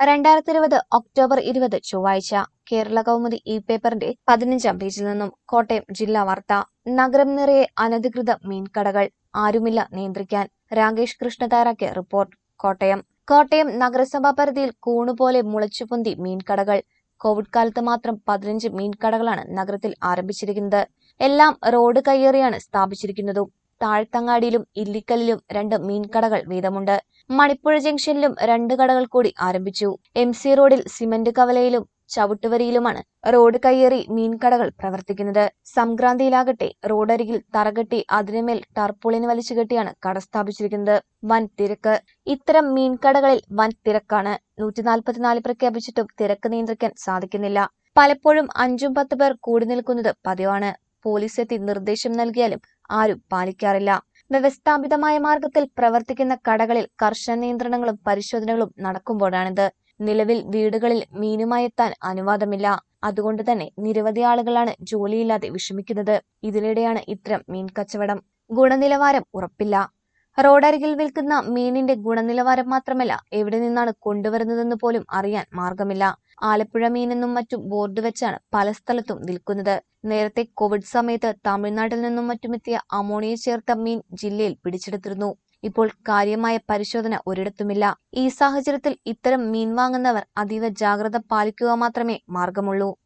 രണ്ടായിരത്തി ഇരുപത് ഒക്ടോബർ ഇരുപത് ചൊവ്വാഴ്ച കേരള കൗമുദി ഇ പേപ്പറിന്റെ പതിനഞ്ചാം പേജിൽ നിന്നും കോട്ടയം ജില്ലാ വാർത്ത നഗരം നിറയെ അനധികൃത മീൻകടകൾ ആരുമില്ല നിയന്ത്രിക്കാൻ രാകേഷ് കൃഷ്ണ തയ്യാറാക്കിയ റിപ്പോർട്ട് കോട്ടയം കോട്ടയം നഗരസഭാ പരിധിയിൽ കൂണുപോലെ മുളച്ചുപൊന്തി മീൻകടകൾ കോവിഡ് കാലത്ത് മാത്രം പതിനഞ്ച് മീൻകടകളാണ് നഗരത്തിൽ ആരംഭിച്ചിരിക്കുന്നത് എല്ലാം റോഡ് കയ്യേറിയാണ് സ്ഥാപിച്ചിരിക്കുന്നതും താഴ്ത്തങ്ങാടിയിലും ഇല്ലിക്കലിലും രണ്ട് മീൻകടകൾ വീതമുണ്ട് മണിപ്പുഴ ജംഗ്ഷനിലും രണ്ട് കടകൾ കൂടി ആരംഭിച്ചു എം സി റോഡിൽ സിമന്റ് കവലയിലും ചവിട്ടുവരിയിലുമാണ് റോഡ് കയ്യേറി മീൻകടകൾ പ്രവർത്തിക്കുന്നത് സംക്രാന്തിയിലാകട്ടെ റോഡരികിൽ തറകെട്ടി അതിനുമേൽ ടർപ്പുളിന് വലിച്ചു കെട്ടിയാണ് കട സ്ഥാപിച്ചിരിക്കുന്നത് വൻ തിരക്ക് ഇത്തരം മീൻകടകളിൽ വൻ തിരക്കാണ് നൂറ്റി നാൽപ്പത്തിനാല് പ്രഖ്യാപിച്ചിട്ടും തിരക്ക് നിയന്ത്രിക്കാൻ സാധിക്കുന്നില്ല പലപ്പോഴും അഞ്ചും പത്ത് പേർ കൂടി നിൽക്കുന്നത് പതിവാണ് പോലീസ് എത്തി നിർദ്ദേശം നൽകിയാലും ആരും പാലിക്കാറില്ല വ്യവസ്ഥാപിതമായ മാർഗത്തിൽ പ്രവർത്തിക്കുന്ന കടകളിൽ കർശന നിയന്ത്രണങ്ങളും പരിശോധനകളും നടക്കുമ്പോഴാണിത് നിലവിൽ വീടുകളിൽ മീനുമായി എത്താൻ അനുവാദമില്ല അതുകൊണ്ട് തന്നെ നിരവധി ആളുകളാണ് ജോലിയില്ലാതെ വിഷമിക്കുന്നത് ഇതിനിടെയാണ് ഇത്തരം മീൻ കച്ചവടം ഗുണനിലവാരം ഉറപ്പില്ല റോഡരികിൽ വിൽക്കുന്ന മീനിന്റെ ഗുണനിലവാരം മാത്രമല്ല എവിടെ നിന്നാണ് കൊണ്ടുവരുന്നതെന്ന് പോലും അറിയാൻ മാർഗമില്ല ആലപ്പുഴ മീനെന്നും മറ്റും ബോർഡ് വെച്ചാണ് പല സ്ഥലത്തും വിൽക്കുന്നത് നേരത്തെ കോവിഡ് സമയത്ത് തമിഴ്നാട്ടിൽ നിന്നും മറ്റുമെത്തിയ അമോണിയ ചേർത്ത മീൻ ജില്ലയിൽ പിടിച്ചെടുത്തിരുന്നു ഇപ്പോൾ കാര്യമായ പരിശോധന ഒരിടത്തുമില്ല ഈ സാഹചര്യത്തിൽ ഇത്തരം മീൻ വാങ്ങുന്നവർ അതീവ ജാഗ്രത പാലിക്കുക മാത്രമേ മാർഗമുള്ളൂ